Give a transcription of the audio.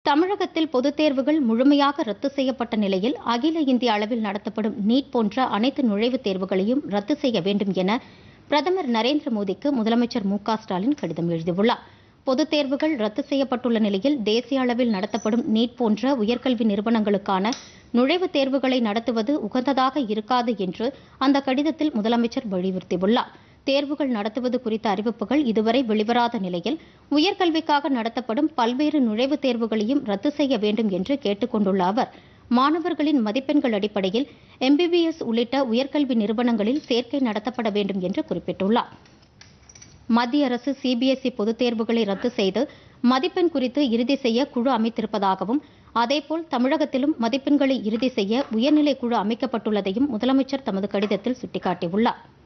தமிழகத்தில் பொதுத் தேர்வுகள் முழுமையாக ரத்து செய்யப்பட்ட நிலையில் அகில இந்திய அளவில் நடத்தப்படும் நீட் போன்ற அனைத்து நுழைவுத் தேர்வுகளையும் ரத்து செய்ய வேண்டும் என பிரதமர் நரேந்திர மோடிக்கு முதலமைச்சர் மு க ஸ்டாலின் கடிதம் எழுதியுள்ளார் பொதுத் தேர்வுகள் ரத்து செய்யப்பட்டுள்ள நிலையில் தேசிய அளவில் நடத்தப்படும் நீட் போன்ற உயர்கல்வி நிறுவனங்களுக்கான நுழைவுத் தேர்வுகளை நடத்துவது உகந்ததாக இருக்காது என்று அந்த கடிதத்தில் முதலமைச்சர் வலியுறுத்தியுள்ளார் தேர்வுகள் நடத்துவது குறித்த அறிவிப்புகள் இதுவரை வெளிவராத நிலையில் உயர்கல்விக்காக நடத்தப்படும் பல்வேறு நுழைவுத் தேர்வுகளையும் ரத்து செய்ய வேண்டும் என்று கேட்டுக் கொண்டுள்ள அவர் மாணவர்களின் மதிப்பெண்கள் அடிப்படையில் எம்பிபிஎஸ் உள்ளிட்ட உயர்கல்வி நிறுவனங்களில் சேர்க்கை நடத்தப்பட வேண்டும் என்று குறிப்பிட்டுள்ளார் மத்திய அரசு சிபிஎஸ்இ பொதுத் தேர்வுகளை ரத்து செய்து மதிப்பெண் குறித்து இறுதி செய்ய குழு அமைத்திருப்பதாகவும் அதேபோல் தமிழகத்திலும் மதிப்பெண்களை இறுதி செய்ய உயர்நிலை குழு அமைக்கப்பட்டுள்ளதையும் முதலமைச்சர் தமது கடிதத்தில் சுட்டிக்காட்டியுள்ளார்